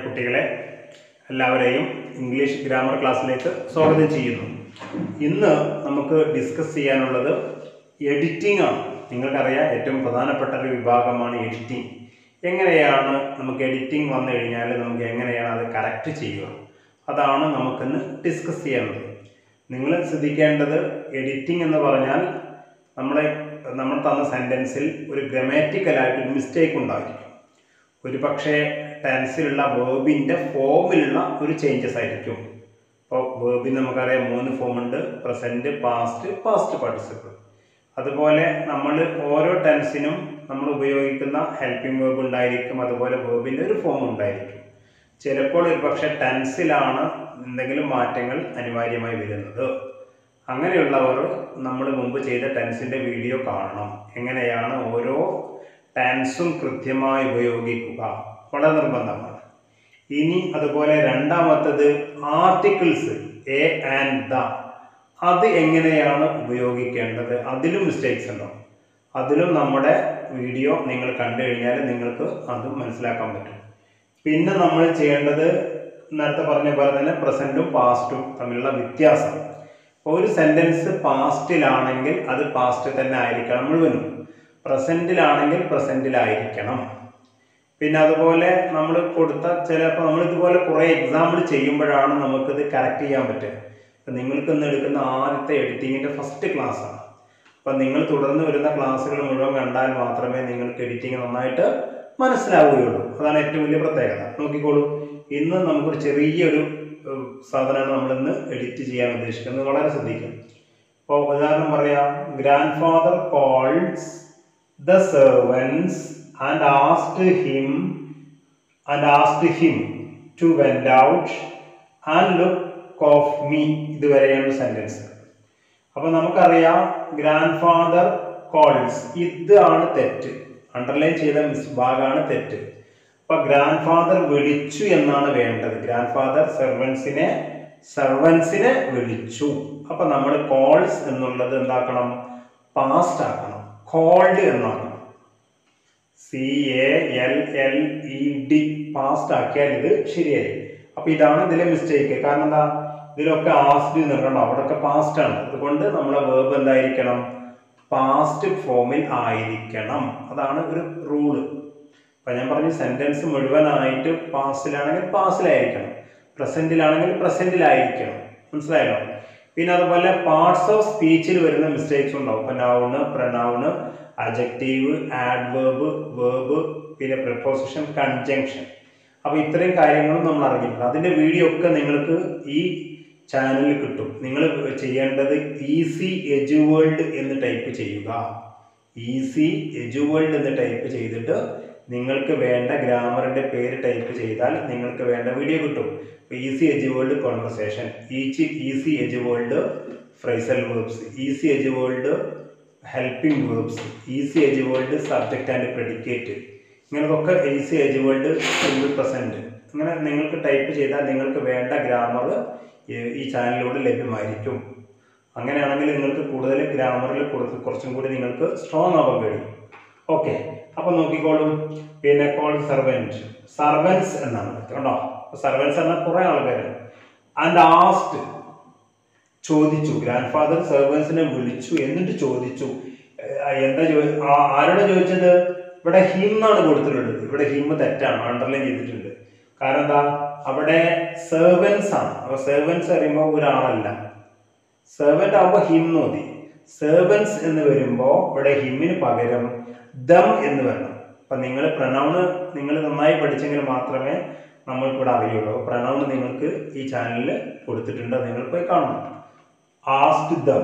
കുട്ടികളെ എല്ലാവരെയും English grammar ക്ലാസ്സിലേക്ക് സ്വാഗതം ചെയ്യുന്നു ഇന്ന് നമുക്ക് ഡിസ്കസ് ചെയ്യാനുള്ളത് എഡിറ്റിംഗ് ആണ് നിങ്ങൾക്കറിയാം ഏറ്റവും പ്രധാനപ്പെട്ട ഒരു വിഭാഗമാണ് എഡിറ്റിംഗ് എങ്ങനെയാണ് നമുക്ക് എഡിറ്റിംഗ് വന്നു കഴിഞ്ഞാൽ നമുക്ക് എങ്ങനെയാണ് അത് കറക്റ്റ് ചെയ്യുക അതാണ് നമുക്കിന്ന് ഡിസ്കസ് ചെയ്യാനുള്ളത് നിങ്ങൾ ശ്രദ്ധിക്കേണ്ടത് എഡിറ്റിംഗ് എന്ന് പറഞ്ഞാൽ നമ്മളെ നമ്മൾ തന്ന സെൻറ്റൻസിൽ ഒരു ഗ്രമാറ്റിക്കലായിട്ട് ഒരു മിസ്റ്റേക്ക് ഉണ്ടായിരിക്കും ഒരു പക്ഷേ ടെൻസിലുള്ള വേർബിൻ്റെ ഫോമിലുള്ള ഒരു ചേഞ്ചസ് ആയിരിക്കും ഇപ്പോൾ വേർബിന് നമുക്കറിയാം മൂന്ന് ഫോം ഉണ്ട് പ്രസൻറ്റ് പാസ്റ്റ് പാസ്റ്റ് പാർട്ടിസിപ്പിൾ അതുപോലെ നമ്മൾ ഓരോ ടെൻസിനും നമ്മൾ ഉപയോഗിക്കുന്ന ഹെൽപ്പിംഗ് വേർബ് ഉണ്ടായിരിക്കും അതുപോലെ വേർബിൻ്റെ ഒരു ഫോം ഉണ്ടായിരിക്കും ചിലപ്പോൾ ഒരു പക്ഷേ ടെൻസിലാണ് എന്തെങ്കിലും മാറ്റങ്ങൾ അനിവാര്യമായി വരുന്നത് അങ്ങനെയുള്ളവർ നമ്മൾ മുമ്പ് ചെയ്ത ടെൻസിൻ്റെ വീഡിയോ കാണണം എങ്ങനെയാണ് ഓരോ ടെൻസും കൃത്യമായി ഉപയോഗിക്കുക വളരെ നിർബന്ധമാണ് ഇനി അതുപോലെ രണ്ടാമത്തത് ആർട്ടിക്കിൾസ് എ ആൻഡ് ദ അത് എങ്ങനെയാണ് ഉപയോഗിക്കേണ്ടത് അതിലും മിസ്റ്റേക്സ് ഉണ്ടോ അതിലും നമ്മുടെ വീഡിയോ നിങ്ങൾ കണ്ടു കഴിഞ്ഞാൽ നിങ്ങൾക്ക് അതും മനസ്സിലാക്കാൻ പറ്റും പിന്നെ നമ്മൾ ചെയ്യേണ്ടത് നേരത്തെ പറഞ്ഞ പോലെ തന്നെ പ്രസൻറ്റും പാസ്റ്റും തമ്മിലുള്ള വ്യത്യാസം ഇപ്പോൾ ഒരു സെൻറ്റൻസ് പാസ്റ്റിലാണെങ്കിൽ അത് പാസ്റ്റ് തന്നെ ആയിരിക്കണം മുഴുവനും പ്രസൻറ്റിലാണെങ്കിൽ പ്രസൻറ്റിലായിരിക്കണം പിന്നെ അതുപോലെ നമ്മൾ കൊടുത്ത ചിലപ്പോൾ നമ്മൾ ഇതുപോലെ കുറേ എക്സാമ്പിൾ ചെയ്യുമ്പോഴാണ് നമുക്കിത് കറക്റ്റ് ചെയ്യാൻ പറ്റുക ഇപ്പം നിങ്ങൾക്ക് ഇന്ന് എടുക്കുന്ന ആദ്യത്തെ എഡിറ്റിങ്ങിൻ്റെ ഫസ്റ്റ് ക്ലാസ്സാണ് അപ്പം നിങ്ങൾ തുടർന്ന് വരുന്ന ക്ലാസ്സുകൾ മുഴുവൻ കണ്ടാൽ മാത്രമേ നിങ്ങൾക്ക് എഡിറ്റിംഗ് നന്നായിട്ട് മനസ്സിലാവുകയുള്ളൂ അതാണ് ഏറ്റവും വലിയ പ്രത്യേകത നോക്കിക്കോളൂ ഇന്ന് നമുക്കൊരു ചെറിയൊരു ഏഹ്, സാധനമാണ് നമ്മളിന്ന് എഡിറ്റ് ചെയ്യാൻ ഉദ്ദേശിക്കുന്നത് വളരെ ശ്രദ്ധിക്കും ഇപ്പോൾ ഉദാഹരണം പറയാം grandfather calls the servants and asked him and asked him to went out and look of me ഇതുവരെയാണ് സെൻറ്റൻസ് അപ്പൊ നമുക്കറിയാം ഗ്രാൻഡ് ഫാദർ കോൾസ് ഇതാണ് തെറ്റ് അണ്ടർലൈൻ ചെയ്ത മിസ് ഭാഗമാണ് തെറ്റ് അപ്പൊ ഗ്രാൻഡ് ഫാദർ വിളിച്ചു എന്നാണ് വേണ്ടത് ഗ്രാൻഡ് ഫാദർ സെർവൻസിനെ സെർവൻസിനെ വിളിച്ചു അപ്പൊ നമ്മൾ കോൾസ് എന്നുള്ളത് എന്താക്കണം പാസ്റ്റ് ആക്കണം കോൾഡ് എന്നാക്കണം C A L L E D past ആക്കിയാൽ ഇത് ശരിയായി അപ്പൊ ഇതാണ് ഇതിലെ മിസ്റ്റേക്ക് കാരണം എന്താ ഇതിലൊക്കെ ആസ്റ്റ് നിൽക്കണം അവിടെയൊക്കെ പാസ്റ്റ് ആണ് അതുകൊണ്ട് നമ്മളെ വേർബ് എന്തായിരിക്കണം പാസ്റ്റ് ഫോമിൽ ആയിരിക്കണം അതാണ് ഒരു റൂള് അപ്പൊ ഞാൻ പറഞ്ഞു സെന്റൻസ് മുഴുവനായിട്ട് പാസ്റ്റിലാണെങ്കിൽ പാസ്റ്റിലായിരിക്കണം പ്രസന്റിലാണെങ്കിൽ പ്രസന്റിലായിരിക്കണം മനസ്സിലായല്ലോ പിന്നെ അതുപോലെ പാർട്സ് ഓഫ് സ്പീച്ചിൽ വരുന്ന മിസ്റ്റേക്സ് ഉണ്ടാവും ഇപ്പൊ noun pronoun adjective adverb verb പിന്നെ പ്രിപ്പോസിഷൻ കൺജങ്ഷൻ അപ്പൊ ഇത്രയും കാര്യങ്ങളും നമ്മൾ അറിഞ്ഞിട്ടുണ്ട് അതിന്റെ വീഡിയോ ഒക്കെ നിങ്ങൾക്ക് ഈ ചാനലിൽ കിട്ടും നിങ്ങൾ ചെയ്യേണ്ടത് ഈസി എജു വേൾഡ് എന്ന് ടൈപ്പ് ചെയ്യുക ഈസി എജു വേൾഡ് എന്ന് ടൈപ്പ് ചെയ്തിട്ട് നിങ്ങൾക്ക് വേണ്ട ഗ്രാമറിന്റെ പേര് ടൈപ്പ് ചെയ്താൽ നിങ്ങൾക്ക് വേണ്ട വീഡിയോ കിട്ടും ഈസി എജു വേൾഡ് കോൺവെർസേഷൻ ഈച്ചി easy edu world phrasal verbs easy edu world helping verbs easy edu world subject and predicate ഇങ്ങനതൊക്കെ easy edu world simple present ഇങ്ങനെ നിങ്ങൾക്ക് ടൈപ്പ് ചെയ്താൽ നിങ്ങൾക്ക് വേണ്ട ഗ്രാമർ ഈ ചാനലിലൂടെ ലഭ്യമായിരിക്കും അങ്ങനെയാണെങ്കിൽ നിങ്ങൾക്ക് കൂടുതൽ ഗ്രാമറിൽ കുറച്ച് കുറച്ചും കൂടി നിങ്ങൾക്ക് സ്ട്രോങ് ആവാൻ കഴിയും ഓക്കെ അപ്പൊ നോക്കിക്കോളൂ പിന്നെ കോൾ സർവൻറ്റ് സർവൻസ് എന്നാണ് കണ്ടോ സർവൻസ് എന്ന കുറെ ആൾക്കാർ ആൻഡ് ആസ്റ്റ് ചോദിച്ചു ഗ്രാൻഡ് ഫാദർ സെർവൻസിനെ വിളിച്ചു എന്നിട്ട് ചോദിച്ചു ഏഹ് എന്താ ചോ ആ- ആരോടാ ചോദിച്ചത് ഇവിടെ ഹിം എന്നാണ് കൊടുത്തിട്ടുള്ളത് ഇവിടെ ഹിം തെറ്റാണ് അണ്ടർലൈൻ ചെയ്തിട്ടുണ്ട് കാരണം എന്താ അവിടെ സെർവൻസ് ആണ് അപ്പൊ സെർവൻസ് പറയുമ്പോൾ ഒരാളല്ല സെർവന്റ് ആവുമ്പോൾ ഹിം എന്ന് മതി സെർവൻസ് എന്ന് വരുമ്പോൾ ഇവിടെ ഹിമ്മിന് പകരം ദം എന്ന് വരണം അപ്പൊ നിങ്ങൾ പ്രണൗണ് നിങ്ങൾ നന്നായി പഠിച്ചെങ്കിൽ മാത്രമേ നമ്മൾക്കിവിടെ അറിയുള്ളൂ പ്രണൗണ് നിങ്ങൾക്ക് ഈ ചാനലിൽ കൊടുത്തിട്ടുണ്ട് അത് നിങ്ങൾ പോയി കാണണം asked them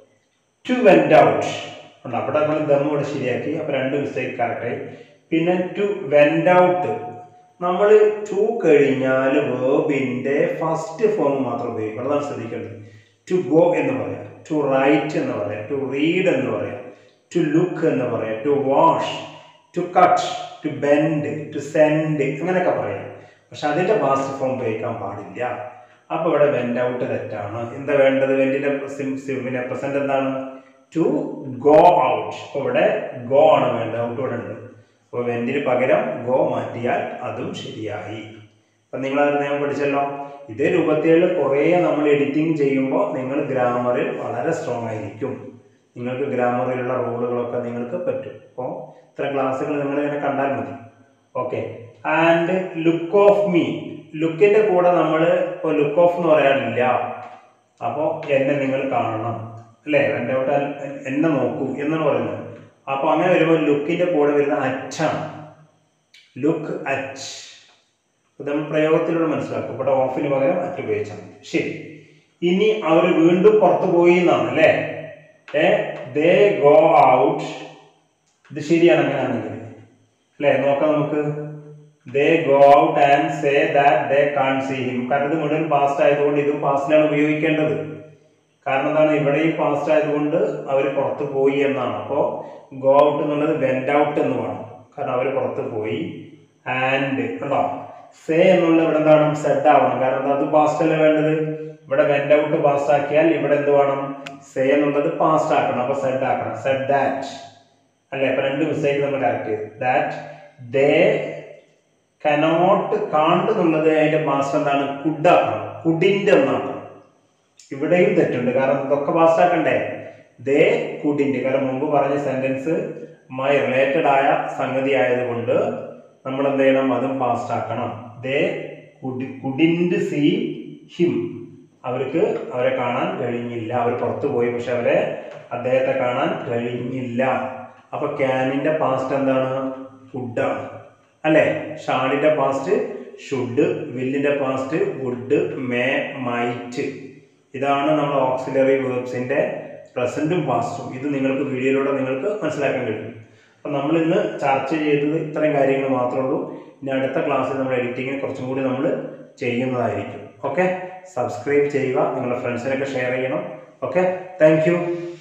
to went out ഉണ്ട് അവിടെ നമ്മൾ ദം കൂടെ ശരിയാക്കി അപ്പൊ രണ്ട് മിസ്റ്റേക്ക് കറക്റ്റായി പിന്നെ ടു വെൻഡ് ഔട്ട് നമ്മൾ ടു കഴിഞ്ഞാൽ വേർബിന്റെ ഫസ്റ്റ് ഫോം മാത്രം ഉപയോഗിക്കും അതാണ് ശ്രദ്ധിക്കേണ്ടത് ടു ഗോ എന്ന് പറയാം ടു റൈറ്റ് എന്ന് പറയാം ടു റീഡ് എന്ന് പറയാം ടു ലുക്ക് എന്ന് പറയാം to wash to cut to bend to send അങ്ങനെയൊക്കെ പറയാം പക്ഷെ അതിന്റെ പാസ്റ്റ് ഫോം ഉപയോഗിക്കാൻ പാടില്ല അപ്പൊ ഇവിടെ വെൻഡ് ഔട്ട് തെറ്റാണ് എന്താ വേണ്ടത് വെന്റിന്റെ പിന്നെ പ്രസന്റ് എന്താണ് ടു ഗോ ഔട്ട് അപ്പൊ ഇവിടെ ഗോ ആണ് വേണ്ടത് ഔട്ട് ഇവിടെ ഉണ്ട് അപ്പോൾ വെന്റിന് പകരം ഗോ മാറ്റിയാൽ അതും ശരിയായി അപ്പം നിങ്ങൾ ആ നിയമം പഠിച്ചല്ലോ ഇതേ രൂപത്തിൽ കുറേ നമ്മൾ എഡിറ്റിംഗ് ചെയ്യുമ്പോൾ നിങ്ങൾ ഗ്രാമറിൽ വളരെ സ്ട്രോങ് ആയിരിക്കും നിങ്ങൾക്ക് ഗ്രാമറിലുള്ള റൂളുകളൊക്കെ നിങ്ങൾക്ക് പറ്റും അപ്പോൾ ഇത്ര ക്ലാസ്സുകൾ നിങ്ങൾ ഇങ്ങനെ കണ്ടാൽ മതി okay and look of me ലുക്കിൻ്റെ കൂടെ നമ്മൾ ഇപ്പോൾ ലുക്ക് ഓഫ് എന്ന് പറയാനില്ല അപ്പോൾ എന്നെ നിങ്ങൾ കാണണം അല്ലേ എൻ്റെ അവിടെ എന്നെ നോക്കൂ എന്നാണ് പറയുന്നത് അപ്പോൾ അങ്ങനെ വരുമ്പോൾ ലുക്കിൻ്റെ കൂടെ വരുന്ന അറ്റാണ് ലുക്ക് അറ്റ് ഇത് നമ്മൾ പ്രയോഗത്തിലൂടെ മനസ്സിലാക്കും ഇവിടെ ഓഫിന് പകരം അറ്റ് ഉപയോഗിച്ചാൽ മതി ശരി ഇനി അവർ വീണ്ടും പുറത്തു പോയി എന്നാണ് അല്ലേ ഏ ദേ ഗോ ഔട്ട് ഇത് ശരിയാണ് അങ്ങനെയാണെങ്കിൽ അല്ലേ നോക്കാം നമുക്ക് they go out and say that they can see him കാരണം ഇത് മുഴുവൻ പാസ്റ്റ് ആയതുകൊണ്ട് ഇതും പാസ്റ്റിലാണ് ഉപയോഗിക്കേണ്ടത് കാരണം എന്താണ് ഇവിടെയും പാസ്റ്റ് ആയതുകൊണ്ട് അവർ പുറത്ത് പോയി എന്നാണ് അപ്പോൾ ഗോ ഔട്ട് എന്നുള്ളത് വെൻഡ് ഔട്ട് എന്ന് വേണം കാരണം അവർ പുറത്ത് പോയി ആൻഡ് കണ്ടോ സേ എന്നുള്ള ഇവിടെ എന്താണ് സെഡ് ആവണം കാരണം എന്താ അത് പാസ്റ്റ് അല്ലേ വേണ്ടത് ഇവിടെ വെൻഡ് ഔട്ട് പാസ്റ്റ് ആക്കിയാൽ ഇവിടെ എന്ത് വേണം സേ എന്നുള്ളത് പാസ്റ്റ് ആക്കണം അപ്പൊ സെഡ് ആക്കണം സെഡ് ദാറ്റ് അല്ലേ അപ്പൊ രണ്ട് മിസ്റ്റേക്ക് നമ്മൾ കറക്റ്റ് ചെയ്തു ദാറ്റ് ദേ കനോട്ട് കാണ്ട് എന്നുള്ളത് അതിന്റെ പാസ്റ്റ് എന്താണ് കുഡാക്കണം കുഡിന്റെ എന്നാണ് ഇവിടെയും തെറ്റുണ്ട് കാരണം ഇതൊക്കെ പാസ്റ്റ് ആക്കണ്ടേ ദേ കുഡിന്റെ കാരണം മുമ്പ് പറഞ്ഞ സെന്റൻസ് മൈ റിലേറ്റഡ് ആയ സംഗതി ആയതുകൊണ്ട് നമ്മൾ എന്ത് ചെയ്യണം അതും പാസ്റ്റ് ആക്കണം they could couldn't see him അവർക്ക് അവരെ കാണാൻ കഴിഞ്ഞില്ല അവർ പുറത്തു പോയി പക്ഷെ അവരെ അദ്ദേഹത്തെ കാണാൻ കഴിഞ്ഞില്ല അപ്പൊ ക്യാനിന്റെ പാസ്റ്റ് എന്താണ് ഫുഡാണ് അല്ലേ ഷാളിന്റെ പാസ്റ്റ് ഷുഡ് വില്ലിന്റെ പാസ്റ്റ് വുഡ് മേ മൈറ്റ് ഇതാണ് നമ്മൾ ഓക്സിലറി വേർബ്സിന്റെ പ്രസന്റും പാസ്റ്റും ഇത് നിങ്ങൾക്ക് വീഡിയോയിലൂടെ നിങ്ങൾക്ക് മനസ്സിലാക്കാൻ കഴിയും അപ്പം നമ്മൾ ഇന്ന് ചർച്ച ചെയ്തത് ഇത്രയും കാര്യങ്ങൾ മാത്രമേ ഉള്ളൂ ഇനി അടുത്ത ക്ലാസ്സിൽ നമ്മൾ എഡിറ്റിങ്ങിനെ കുറച്ചും കൂടി നമ്മൾ ചെയ്യുന്നതായിരിക്കും ഓക്കെ സബ്സ്ക്രൈബ് ചെയ്യുക നിങ്ങളുടെ ഫ്രണ്ട്സിനൊക്കെ ഷെയർ ചെയ്യണം ഓക്കെ താങ്ക്